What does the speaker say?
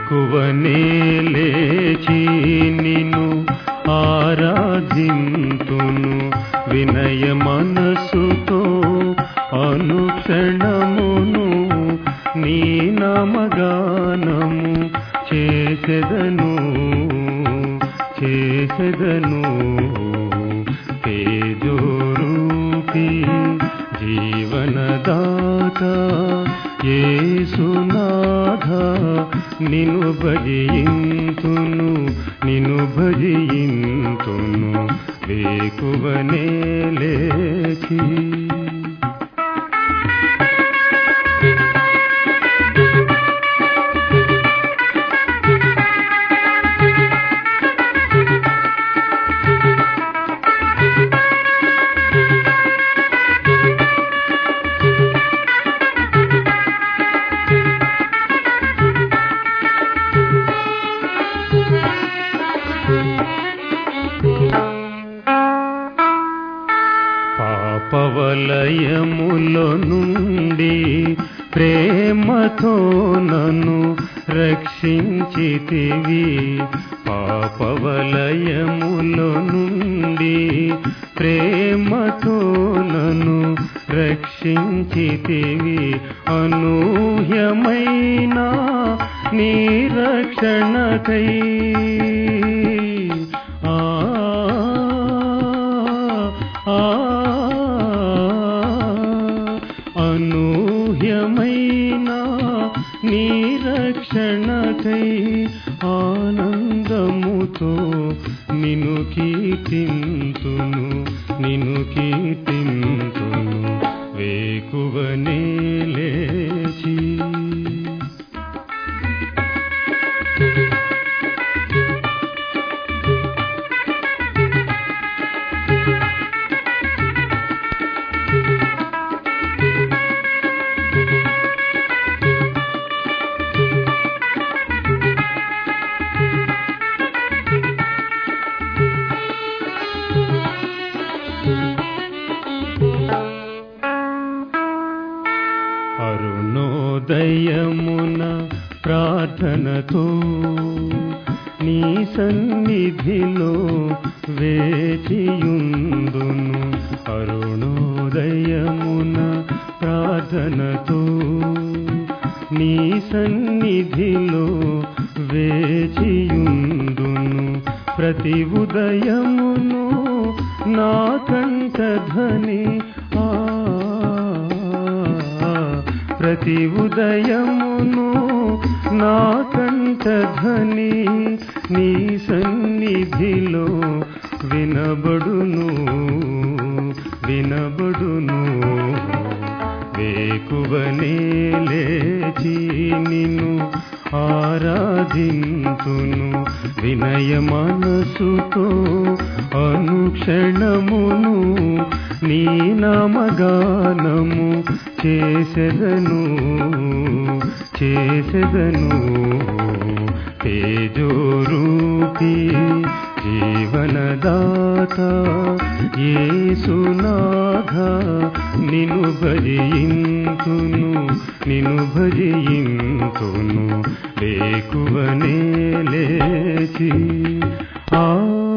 వేకువనే లేచి నిన్ను ఆరాధింతును వినయ మనసుతో అనుక్షణమును నీ నామగానము చేసెదను చేసెదను తేజోరూపి జీవనదాత యేసునాథ నిను భజింతును నిను భజింతును వేకువనే లేచి పాపవలయముల నుండి ప్రేమతో నన్ను రక్షించితివి పాపవలయముల నుండి ప్రేమతో నన్ను రక్షించితివి అనూహ్యమైన నీ రక్షణకై ఆ ఆ అనూహ్యమైన నీ రక్షణకై ఆనందముతో నిను కీర్తింతును నిను కీర్తింతును వేకువనే లేచి అరుణోదయమున ప్రార్థనతో నీ సన్నిధిలో వేచియుందును అరుణోదయమున ప్రార్థనతో నీ సన్నిధిలో వేచియుందును ప్రతి ఉదయమును నా కంఠధ్వని ఆ ప్రతి ఉదయమును నా కంఠధ్వని నీ సన్నిధిలో వినబడును వినబడును వేకువనే లేచి నిన్ను ఆరాధింతును వినయ మనసుతో అనుక్షణమును నీ నామగానము చేసెదను చేసెదను తేజోరూపి జీవనదాత యేసునాథ నిను భజింతును నిను భజింతును వేకువనే లేచి ఆ